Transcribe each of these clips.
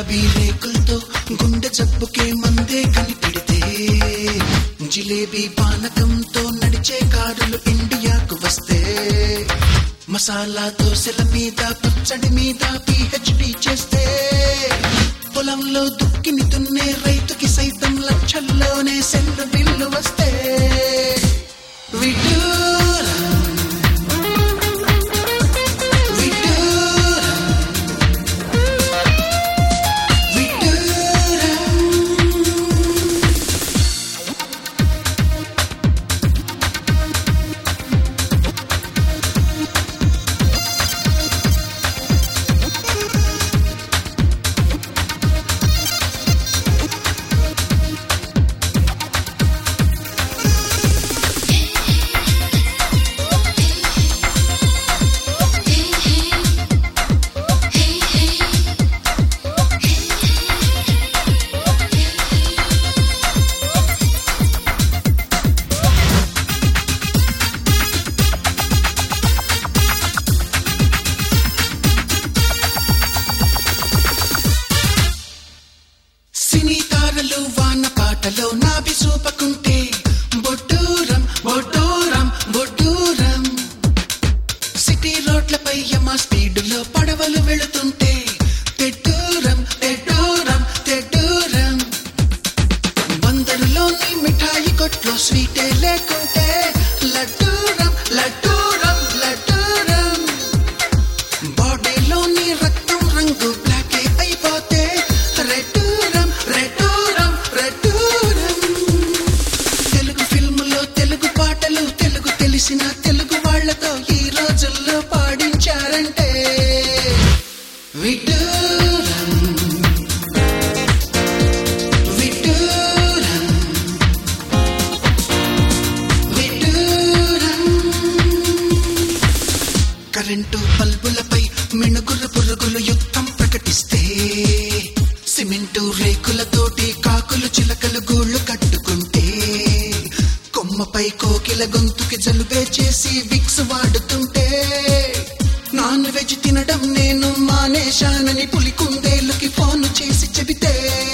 గులాబీ రేకులతో గుండె జబ్బుకే మందే కనిపెడితే జిలేబీ పానకంతో నడిచే కారులు ఇండియాకు వస్తే మసాలా దోశల మీద పచ్చడి మీద పిహెచ్డి చేస్తే పొలంలో దుక్కిని దున్నే రైతుకి సైతం లక్షల్లోనే సెల్లు బిల్లు వస్తే విడ్డూరం విడ్డూరం విడ్డూరం సినీ తారలు వాన పాటలో నాభి చూపకుంటే బొడ్డూరం బొడ్డూరం బొడ్డూరం సిటీ రోడ్లపై యమ స్పీడులో పడవలు వెళుతుంటే తెడ్డూరం తెడ్డూరం తెడ్డూరం బందరులోని మిఠాయి కొట్లో స్వీటే లేకుంటే లడ్డూరం లడ్డూరం లడ్డూరం బాడీలోని రక్తం రంగు బ్లాక్ అయిపోతే రెడ్డూరం రెడ్డూరం రెడ్డూరం తెలుగు ఫిల్ములో తెలుగు పాటలు తెలుగు తెలిసిన తెలుగు వాళ్ళతో ఈ రోజుల్లో పాడించారంటే విడ్డూరం విడ్డూరం విడ్డూరం కరెంటు బల్బులపై మిణుగురు పురుగులు యుద్ధం ప్రకటిస్తే సిమెంటు రేకులతోటి కాకులు చిలకలు గూళ్ళు కట్టుకుంటే కొమ్మపై కోకిల గొంతుకి జలుబే చేసి విక్స్ వాడుతుంటే నాన్ వెజ్ తినడం నేను మానేశానని పులికుందేలుకి ఫోను చేసి చెబితే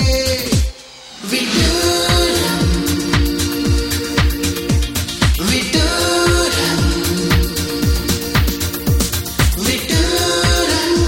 విడ్డూరం విడ్డూరం విడ్డూరం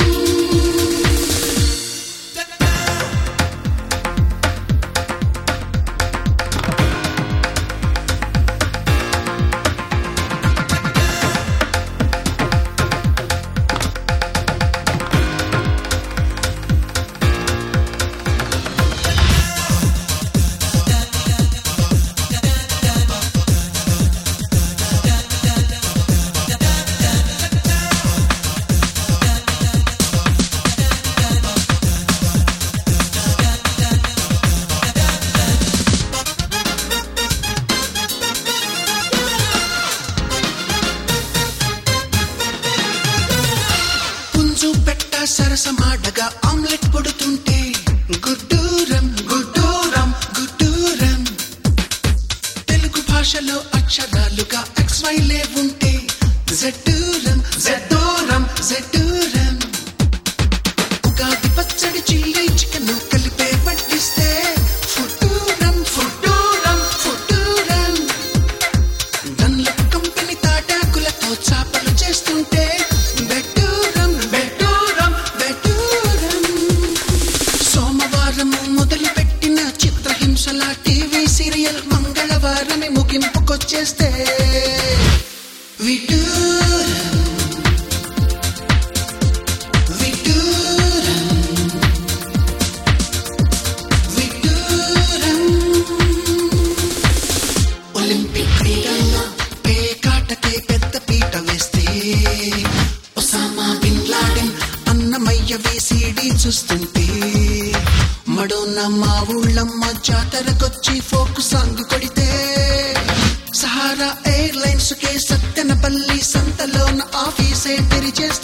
పుంజు పెట్ట సరసమాడగా ఆమ్లెట్ పొడుతుంటే గుడ్డూరం గుడ్డూరం గుడ్డూరం తెలుగు భాషలో అక్షరాలుగా ఎక్స్ వై లేవుంటే జడ్డూరం జడ్డూరం జడ్డూరం ఉగాది పచ్చడి చిల్లీ చికెన్ కలిపే పట్టిస్తే ఫుట్టూరం ఫుట్టూరం ఫుట్టూరం గన్లకు కంపెనీ తాటాకులతో చాపలు చేస్తుంటే బెట్టూరం బెట్టూరం బెట్టూరం సోమవారం మొదలు పెట్టిన చిత్రహింసల టీవీ సీరియల్ మంగళవారమే ముగింపుకొచ్చేస్తే విటూరం విటూరం విటూరం ఒలింపిక్ క్రీడల్లో పేకాటకే పెద్ద పీట వేస్తే Osama bin Laden Annamayya VCD చూస్తుంటే మడోన్న మా ఊళ్ళమ్మ జాతరకొచ్చి ఫోక్ సాంగ్ కొడితే సహారా ఎయిర్లైన్స్ కే సత్తెనపల్లి సంతలోన ఆఫీసే తెరిచేస్తే